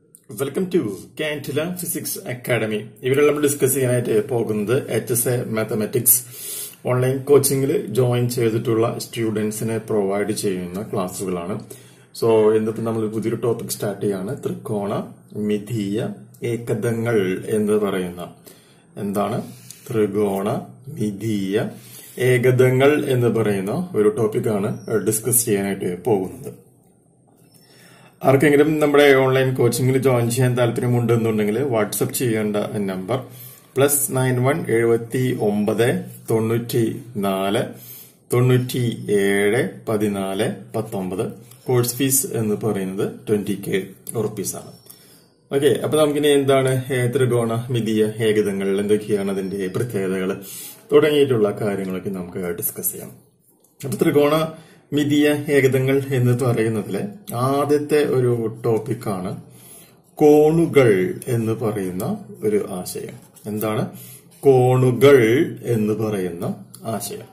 welcome to കാൻറ്റില physics academy ഇവിടെ നമ്മൾ ഡിസ്കസ് ചെയ്യാനായിട്ട് പോകുന്നത് H S A mathematics online കോച്ചിങ്ങിൽ ജോയിൻ ചെയ്തിട്ടുള്ള സ്റ്റുഡൻസിനെ പ്രൊവൈഡ് ചെയ്യുന്ന ക്ലാസ്സുകളാണ് സോ ഇന്നിപ്പോൾ നമ്മൾ പുതിയൊരു ടോപ്പിക് സ്റ്റാർട്ട് ചെയ്യാണ് ത്രികോണ മിതീയ ഏകദങ്ങൾ എന്ന് പറയുന്ന എന്താണ് ത്രികോണ മിതീയ ഏകദങ്ങൾ എന്ന് പറയുന്ന ഒരു ടോപ്പിക്കാണ് ഡിസ്കസ് ചെയ്യാനായിട്ട് പോകുന്നത് ആർക്കെങ്കിലും നമ്മുടെ ഓൺലൈൻ കോച്ചിങ്ങിൽ ജോയിൻ ചെയ്യാൻ താല്പര്യമുണ്ട് എന്നുണ്ടെങ്കിൽ വാട്സപ്പ് ചെയ്യേണ്ട നമ്പർ പ്ലസ് നയൻ വൺ എഴുപത്തി ഒമ്പത് തൊണ്ണൂറ്റി നാല് ത്തൊണ്ണൂറ്റി ഏഴ് പതിനാല് പത്തൊമ്പത് കോഴ്സ് ഫീസ് എന്ന് പറയുന്നത് ട്വന്റി കെ റുപ്പീസാണ് ഓക്കെ അപ്പൊ നമുക്കിനി എന്താണ് ഏ, ത്രികോണ മിതിയ ഏകതങ്ങൾ എന്തൊക്കെയാണ് അതിന്റെ പ്രത്യേകതകൾ തുടങ്ങിയിട്ടുള്ള കാര്യങ്ങളൊക്കെ നമുക്ക് ഡിസ്കസ് ചെയ്യാം അപ്പൊ ത്രികോണ മിതിയ ഏകതങ്ങൾ എന്ന് പറയുന്നതിലെ ആദ്യത്തെ ഒരു ടോപ്പിക്കാണ് കോണുകൾ എന്ന് പറയുന്ന ഒരു ആശയം എന്താണ് കോണുകൾ എന്ന് പറയുന്ന ആശയം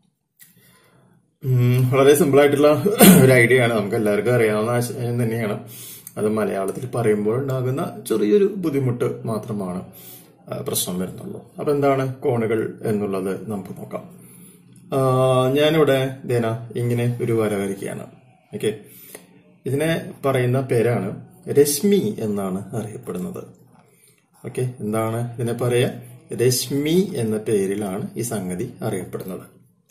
ഉം, വളരെ സിമ്പിൾ ആയിട്ടുള്ള ഒരു ഐഡിയ ആണ് നമുക്ക് എല്ലാവർക്കും അറിയാവുന്ന ആശയം തന്നെയാണ് അത് മലയാളത്തിൽ പറയുമ്പോൾ ഉണ്ടാകുന്ന ചെറിയൊരു ബുദ്ധിമുട്ട് മാത്രമാണ് ആ, പ്രശ്നം വരുന്നുള്ളൂ അപ്പൊ എന്താണ് കോണുകൾ എന്നുള്ളത് നമുക്ക് നോക്കാം ആ, ഞാനിവിടെ ദേന ഇങ്ങനെ ഒരു വര വരയ്ക്കുകയാണ് ഓക്കെ ഇതിനെ പറയുന്ന പേരാണ് രശ്മി എന്നാണ് അറിയപ്പെടുന്നത് ഓക്കെ എന്താണ് ഇതിനെ പറയാ രശ്മി എന്ന പേരിലാണ് ഈ സംഗതി അറിയപ്പെടുന്നത്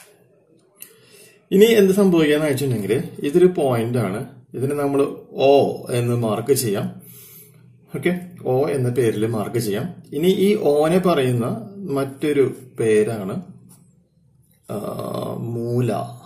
ഇനി എന്ത് സംഭവിക്കാന്ന് വെച്ചിട്ടുണ്ടെങ്കിൽ ഇതൊരു പോയിന്റ് ആണ് ഇതിന് നമ്മൾ ഓ എന്ന് മാർക്ക് ചെയ്യാം ഓക്കെ ഓ എന്ന പേരിൽ മാർക്ക് ചെയ്യാം ഇനി ഈ ഓനെ പറയുന്ന മറ്റൊരു പേരാണ് ആ, മൂല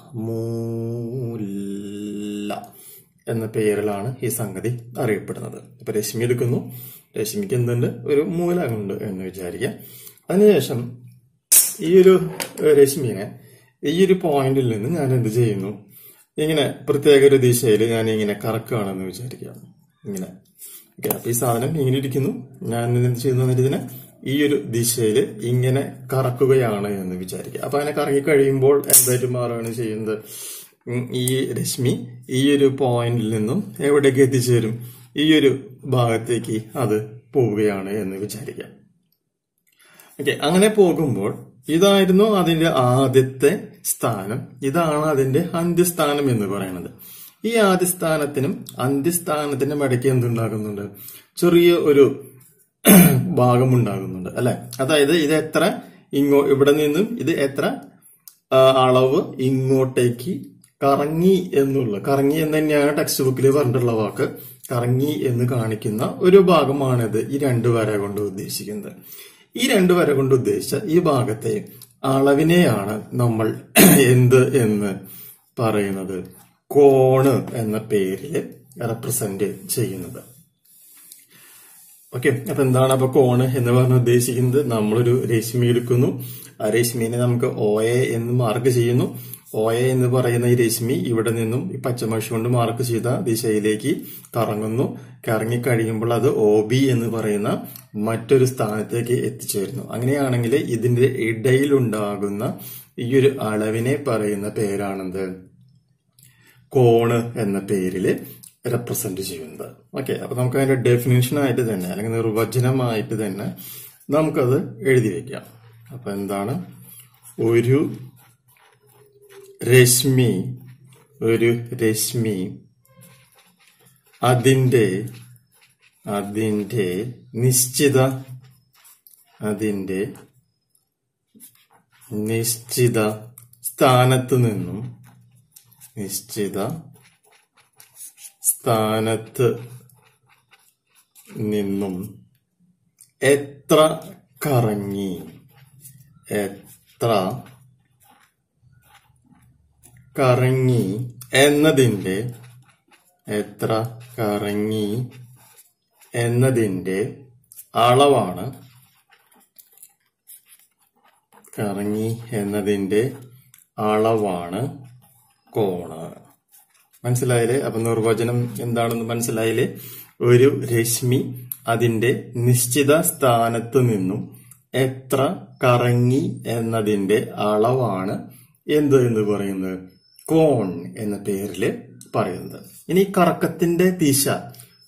മൂല എന്ന പേരിലാണ് ഈ സംഗതി അറിയപ്പെടുന്നത് ഇപ്പൊ രശ്മി എടുക്കുന്നു രശ്മിക്ക് എന്തുണ്ട് ഒരു മൂല ഉണ്ട് എന്ന് വിചാരിക്കാം അതിനുശേഷം ഈ ഒരു രശ്മിനെ ഈ ഒരു പോയിന്റിൽ നിന്ന് ഞാൻ എന്ത് ചെയ്യുന്നു ഇങ്ങനെ പ്രത്യേക ഒരു ദിശയിൽ ഞാൻ ഇങ്ങനെ കറക്കുകയാണെന്ന് വിചാരിക്കാം ഇങ്ങനെ ഓക്കെ അപ്പൊ ഈ സാധനം ഇങ്ങനെ ഇരിക്കുന്നു ഞാൻ എന്ത് ചെയ്യുന്നു ഇതിനെ ഈ ഒരു ദിശയിൽ ഇങ്ങനെ കറക്കുകയാണ് എന്ന് വിചാരിക്കുക അപ്പൊ അങ്ങനെ കറങ്ങി കഴിയുമ്പോൾ എന്തായിട്ട് മാറുകയാണ് ചെയ്യുന്നത് ഉം, ഈ രശ്മി ഈ ഒരു പോയിന്റിൽ നിന്നും എവിടേക്ക് എത്തിച്ചേരും ഈ ഒരു ഭാഗത്തേക്ക് അത് പോവുകയാണ് എന്ന് വിചാരിക്കാം ഓക്കെ അങ്ങനെ പോകുമ്പോൾ ഇതായിരുന്നു അതിന്റെ ആദ്യത്തെ സ്ഥാനം ഇതാണ് അതിന്റെ അന്ത്യസ്ഥാനം എന്ന് പറയുന്നത് ഈ ആദ്യസ്ഥാനത്തിനും അന്ത്യസ്ഥാനത്തിനും ഇടയ്ക്ക് എന്തുണ്ടാകുന്നുണ്ട് ചെറിയ ഒരു ഭാഗം ഉണ്ടാകുന്നുണ്ട് അല്ലെ അതായത് ഇത് എത്ര ഇങ്ങോ ഇവിടെ നിന്നും ഇത് എത്ര ആ, അളവ് ഇങ്ങോട്ടേക്ക് കറങ്ങി എന്നുള്ള കറങ്ങി എന്ന് തന്നെയാണ് ടെക്സ്റ്റ് ബുക്കിൽ പറഞ്ഞിട്ടുള്ള വാക്ക് കറങ്ങി എന്ന് കാണിക്കുന്ന ഒരു ഭാഗമാണിത് ഈ രണ്ട് വര കൊണ്ട് ഉദ്ദേശിക്കുന്നത് ഈ രണ്ട് വര കൊണ്ട് ഉദ്ദേശിച്ച ഈ ഭാഗത്തെ അളവിനെയാണ് നമ്മൾ എന്ത് എന്ന് പറയുന്നത് കോണ് എന്ന പേരിൽ റെപ്രസെന്റ് ചെയ്യുന്നത് ഓക്കെ അപ്പൊ എന്താണ് അപ്പൊ കോണ് എന്ന് പറഞ്ഞ് ഉദ്ദേശിക്കുന്നത് നമ്മളൊരു രശ്മി എടുക്കുന്നു ആ രശ്മിനെ നമുക്ക് ഒ എ എന്ന് മാർക്ക് ചെയ്യുന്നു ഒ എ എന്ന് പറയുന്ന ഈ രശ്മി ഇവിടെ നിന്നും ഈ പച്ചമഷി കൊണ്ട് മാർക്ക് ചെയ്ത ദിശയിലേക്ക് കറങ്ങുന്നു കറങ്ങി കഴിയുമ്പോൾ അത് ഒ ബി എന്ന് പറയുന്ന മറ്റൊരു സ്ഥാനത്തേക്ക് എത്തിച്ചേരുന്നു അങ്ങനെയാണെങ്കിൽ ഇതിന്റെ ഇടയിലുണ്ടാകുന്ന ഈ ഒരു അളവിനെ പറയുന്ന പേരാണെന്ത് കോണ് എന്ന പേരിൽ റെപ്രസെന്റ് ചെയ്യുന്നത് ഓക്കെ അപ്പൊ നമുക്ക് അതിന്റെ ഡെഫിനേഷൻ ആയിട്ട് തന്നെ അല്ലെങ്കിൽ നിർവചനമായിട്ട് തന്നെ നമുക്കത് എഴുതി വെക്കാം അപ്പൊ എന്താണ് ഒരു രശ്മി ഒരു രശ്മി അതിന്റെ അതിന്റെ നിശ്ചിത അതിന്റെ നിശ്ചിത സ്ഥാനത്ത് നിന്നും നിശ്ചിത സ്ഥാനത്ത് നിന്നും എത്ര കറങ്ങി എത്ര കറങ്ങി എന്നതിന്റെ എത്ര കറങ്ങി എന്നതിന്റെ അളവാണ് കറങ്ങി എന്നതിന്റെ അളവാണ് കോണ് മനസ്സിലായില്ലേ അപ്പൊ നിർവചനം എന്താണെന്ന് മനസ്സിലായില്ലേ ഒരു രശ്മി അതിന്റെ നിശ്ചിത സ്ഥാനത്ത് നിന്നും എത്ര കറങ്ങി എന്നതിന്റെ അളവാണ് എന്ത് എന്ന് പറയുന്നത് കോൺ എന്ന പേരില് പറയുന്നത് ഇനി കറക്കത്തിന്റെ ദിശ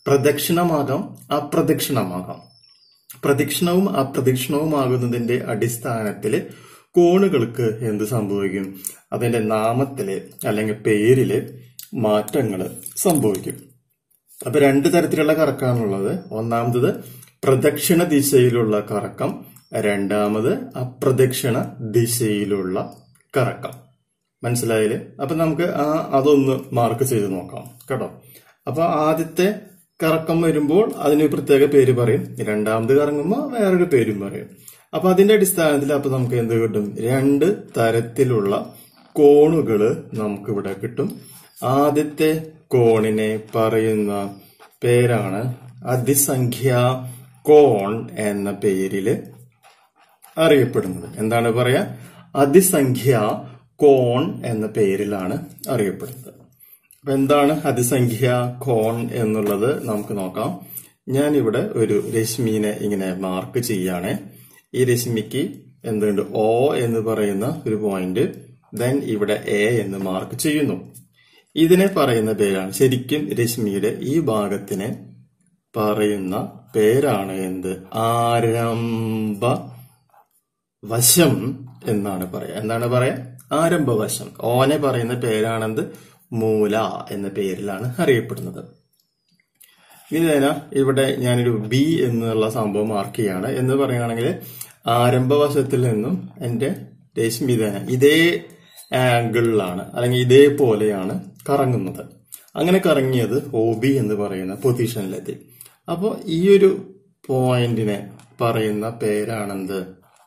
പ്രദക്ഷിണമാകാം അപ്രദക്ഷിണമാകാം പ്രദക്ഷിണവും അപ്രദക്ഷിണവുമാകുന്നതിന്റെ അടിസ്ഥാനത്തില് കോണുകൾക്ക് എന്ത് സംഭവിക്കും അതിന്റെ നാമത്തില് അല്ലെങ്കിൽ പേരില് മാറ്റങ്ങൾ സംഭവിക്കും അപ്പൊ രണ്ട് തരത്തിലുള്ള കറക്കാണുള്ളത് ഒന്നാമത് പ്രദക്ഷിണ ദിശയിലുള്ള കറക്കം രണ്ടാമത് അപ്രദക്ഷിണ ദിശയിലുള്ള കറക്കം മനസ്സിലായില്ലേ അപ്പൊ നമുക്ക് ആ അതൊന്ന് മാർക്ക് ചെയ്ത് നോക്കാം കേട്ടോ അപ്പൊ ആദ്യത്തെ കറക്കം വരുമ്പോൾ അതിന് ഒരു പ്രത്യേക പേര് പറയും രണ്ടാമത് കറങ്ങുമ്പോൾ വേറൊരു പേരും പറയും അപ്പൊ അതിന്റെ അടിസ്ഥാനത്തിൽ അപ്പൊ നമുക്ക് എന്ത് കിട്ടും രണ്ട് തരത്തിലുള്ള കോണുകള് നമുക്ക് ഇവിടെ കിട്ടും ആദ്യത്തെ കോണിനെ പറയുന്ന പേരാണ് അതിസംഖ്യ കോൺ എന്ന പേരില് അറിയപ്പെടുന്നത് എന്താണ് പറയാ അതിസംഖ്യ കോൺ എന്ന പേരിലാണ് അറിയപ്പെടുന്നത് അപ്പൊ എന്താണ് അതിസംഖ്യ കോൺ എന്നുള്ളത് നമുക്ക് നോക്കാം ഞാൻ ഇവിടെ ഒരു രശ്മീനെ ഇങ്ങനെ മാർക്ക് ചെയ്യാണ് ഈ രശ്മിക്ക് എന്തുണ്ട് ഓ എന്ന് പറയുന്ന ഒരു പോയിന്റ് ദെൻ ഇവിടെ എ എന്ന് മാർക്ക് ചെയ്യുന്നു ഇതിനെ പറയുന്ന പേരാണ് ശരിക്കും രശ്മിയുടെ ഈ ഭാഗത്തിനെ പറയുന്ന പേരാണ് എന്ത് ആരംഭ വശം എന്നാണ് പറയാ എന്താണ് പറയാ ആരംഭവശം ഓനെ പറയുന്ന പേരാണെന്ത് മൂല എന്ന പേരിലാണ് അറിയപ്പെടുന്നത് വിധേന ഇവിടെ ഞാനൊരു ബി എന്നുള്ള സംഭവം മാർക്ക് ചെയ്യാണ് എന്ന് പറയുകയാണെങ്കിൽ ആരംഭവശത്തിൽ നിന്നും എന്റെ രശ്മിധേന ഇതേ ആംഗിളിലാണ് അല്ലെങ്കിൽ ഇതേപോലെയാണ് കറങ്ങുന്നത് അങ്ങനെ കറങ്ങിയത് ഒ ബി എന്ന് പറയുന്ന പൊസിഷനിലെത്തി അപ്പോൾ ഈ ഒരു പോയിന്റിനെ പറയുന്ന പേരാണെന്ത്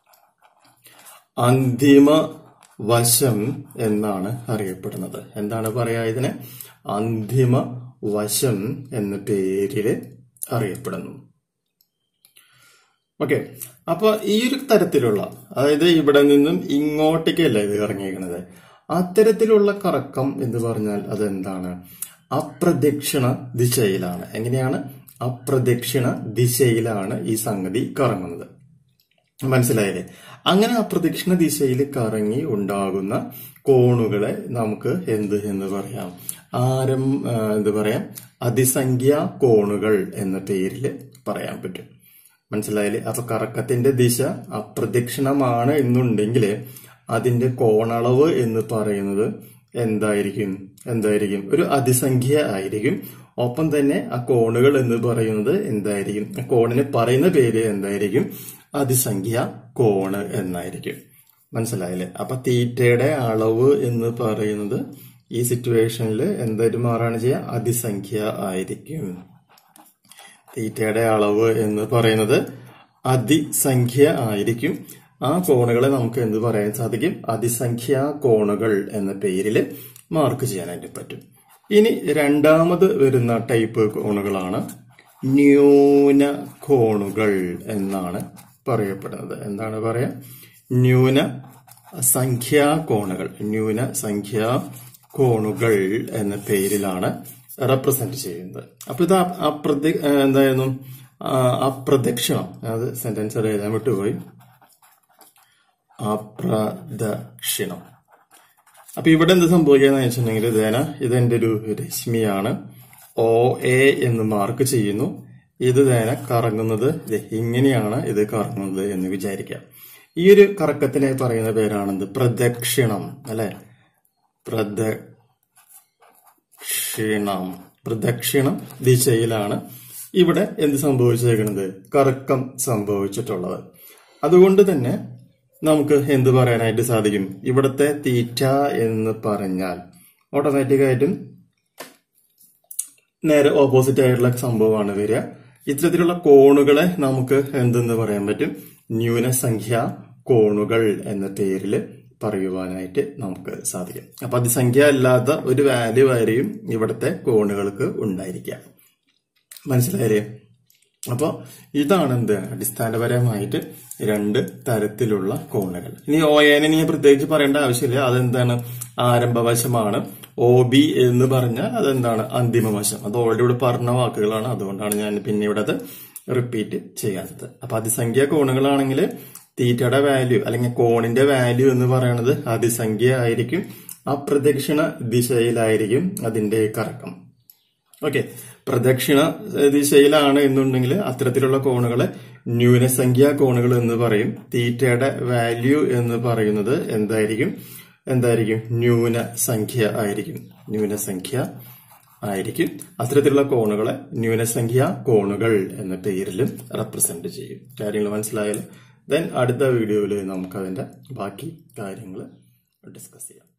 അന്തിമ വശം എന്നാണ് അറിയപ്പെടുന്നത് എന്താണ് പറയാ ഇതിനെ അന്തിമ വശം എന്ന പേരില് അറിയപ്പെടുന്നു ഓക്കെ അപ്പൊ ഈ ഒരു തരത്തിലുള്ള അതായത് ഇവിടെ നിന്നും ഇങ്ങോട്ടേക്കല്ല ഇത് കറങ്ങിയിരിക്കുന്നത് അത്തരത്തിലുള്ള കറക്കം എന്ന് പറഞ്ഞാൽ അതെന്താണ് അപ്രദക്ഷിണ ദിശയിലാണ് എങ്ങനെയാണ് അപ്രദക്ഷിണ ദിശയിലാണ് ഈ സംഗതി കറങ്ങുന്നത് മനസ്സിലായില്ലേ അങ്ങനെ അപ്രദക്ഷിണ ദിശയിൽ കറങ്ങി ഉണ്ടാകുന്ന കോണുകളെ നമുക്ക് എന്ത് എന്ന് പറയാം ആരം ആ, എന്ത് പറയാം അതിസംഖ്യ കോണുകൾ എന്ന പേരിൽ പറയാൻ പറ്റും മനസ്സിലായില്ലേ അപ്പൊ കറക്കത്തിന്റെ ദിശ അപ്രദക്ഷിണമാണ് എന്നുണ്ടെങ്കിൽ അതിന്റെ കോണളവ് എന്ന് പറയുന്നത് എന്തായിരിക്കും എന്തായിരിക്കും ഒരു അതിസംഖ്യ ആയിരിക്കും ഒപ്പം തന്നെ ആ കോണുകൾ എന്ന് പറയുന്നത് എന്തായിരിക്കും ആ കോണിന് പറയുന്ന പേര് എന്തായിരിക്കും അതിസംഖ്യ കോണ് എന്നായിരിക്കും മനസ്സിലായില്ലേ അപ്പൊ തീറ്റയുടെ അളവ് എന്ന് പറയുന്നത് ഈ സിറ്റുവേഷനിൽ എന്തായിട്ട് മാറാണ് ചെയ്യുക അതിസംഖ്യ ആയിരിക്കും തീറ്റയുടെ അളവ് എന്ന് പറയുന്നത് അതിസംഖ്യ ആയിരിക്കും ആ കോണുകളെ നമുക്ക് എന്ത് പറയാൻ സാധിക്കും അതിസംഖ്യ കോണുകൾ എന്ന പേരിൽ മാർക്ക് ചെയ്യാനായിട്ട് പറ്റും ഇനി രണ്ടാമത് വരുന്ന ടൈപ്പ് കോണുകളാണ് ന്യൂന കോണുകൾ എന്നാണ് പറയപ്പെടുന്നത് എന്താണ് പറയാ ന്യൂന സംഖ്യാ കോണുകൾ ന്യൂന സംഖ്യാ കോണുകൾ എന്ന പേരിലാണ് റെപ്രസെന്റ് ചെയ്യുന്നത് അപ്പൊ ഇത് അ- അപ്രദ ഏ, എന്തായിരുന്നു ആ, അപ്രദക്ഷിണം അത് സെന്റൻസ് എഴുതാൻ വിട്ടുപോയി അപ്രദക്ഷിണം അപ്പൊ ഇവിടെ എന്ത് സംഭവിക്കാന്ന് വെച്ചിട്ടുണ്ടെങ്കിൽ ഇതേന ഇതെന്റെ ഒരു രശ്മിയാണ് ഒ എ എന്ന് മാർക്ക് ചെയ്യുന്നു ഇത് തേന കറങ്ങുന്നത് ദേ ഇങ്ങനെയാണ് ഇത് കറങ്ങുന്നത് എന്ന് വിചാരിക്കാം ഈ ഒരു കറക്കത്തിനെ പറയുന്ന പേരാണെന്ത് പ്രദക്ഷിണം അല്ലെ പ്രദക്ഷിണം പ്രദക്ഷിണം ദിശയിലാണ് ഇവിടെ എന്ത് സംഭവിച്ചേക്കുന്നത് കറക്കം സംഭവിച്ചിട്ടുള്ളത് അതുകൊണ്ട് തന്നെ നമുക്ക് എന്ത് പറയാനായിട്ട് സാധിക്കും ഇവിടുത്തെ തീറ്റ എന്ന് പറഞ്ഞാൽ ഓട്ടോമാറ്റിക്കായിട്ടും നേരെ ഓപ്പോസിറ്റ് ആയിട്ടുള്ള സംഭവമാണ് വരിക ഇത്തരത്തിലുള്ള കോണുകളെ നമുക്ക് എന്തെന്ന് പറയാൻ പറ്റും ന്യൂനസംഖ്യ കോണുകൾ എന്ന പേരിൽ പറയുവാനായിട്ട് നമുക്ക് സാധിക്കും അപ്പൊ അതിസംഖ്യ അല്ലാത്ത ഒരു വാല്യൂ ആയിരിക്കും ഇവിടുത്തെ കോണുകൾക്ക് ഉണ്ടായിരിക്കാം മനസ്സിലായില്ലേ അപ്പൊ ഇതാണ് എന്ത് അടിസ്ഥാനപരമായിട്ട് രണ്ട് തരത്തിലുള്ള കോണുകൾ ഇനി ഒ എനെ ഞാൻ പ്രത്യേകിച്ച് പറയേണ്ട ആവശ്യമില്ല അതെന്താണ് ആരംഭവശമാണ് ഒ ബി എന്ന് പറഞ്ഞാൽ അതെന്താണ് അന്തിമവശം അത് ഓൾറെഡി ഇവിടെ പറഞ്ഞ വാക്കുകളാണ് അതുകൊണ്ടാണ് ഞാൻ പിന്നെ ഇവിടെ അത് റിപ്പീറ്റ് ചെയ്യാത്തത് അപ്പൊ അതിസംഖ്യ കോണുകളാണെങ്കിൽ തീറ്റയുടെ വാല്യൂ അല്ലെങ്കിൽ കോണിന്റെ വാല്യൂ എന്ന് പറയുന്നത് അതിസംഖ്യ ആയിരിക്കും അപ്രദക്ഷിണ ദിശയിലായിരിക്കും അതിന്റെ കറക്കം ഓക്കെ പ്രദക്ഷിണ ദിശയിലാണ് എന്നുണ്ടെങ്കിൽ അത്തരത്തിലുള്ള കോണുകളെ ന്യൂനസംഖ്യാ കോണുകൾ എന്ന് പറയും തീറ്റയുടെ വാല്യൂ എന്ന് പറയുന്നത് എന്തായിരിക്കും എന്തായിരിക്കും ന്യൂനസംഖ്യ ആയിരിക്കും ന്യൂനസംഖ്യ ആയിരിക്കും അത്തരത്തിലുള്ള കോണുകളെ ന്യൂനസംഖ്യ കോണുകൾ എന്ന പേരിലും റെപ്രസെന്റ് ചെയ്യും കാര്യങ്ങൾ മനസ്സിലായാലും ദെൻ അടുത്ത വീഡിയോയിൽ നമുക്ക് അതിന്റെ ബാക്കി കാര്യങ്ങൾ ഡിസ്കസ് ചെയ്യാം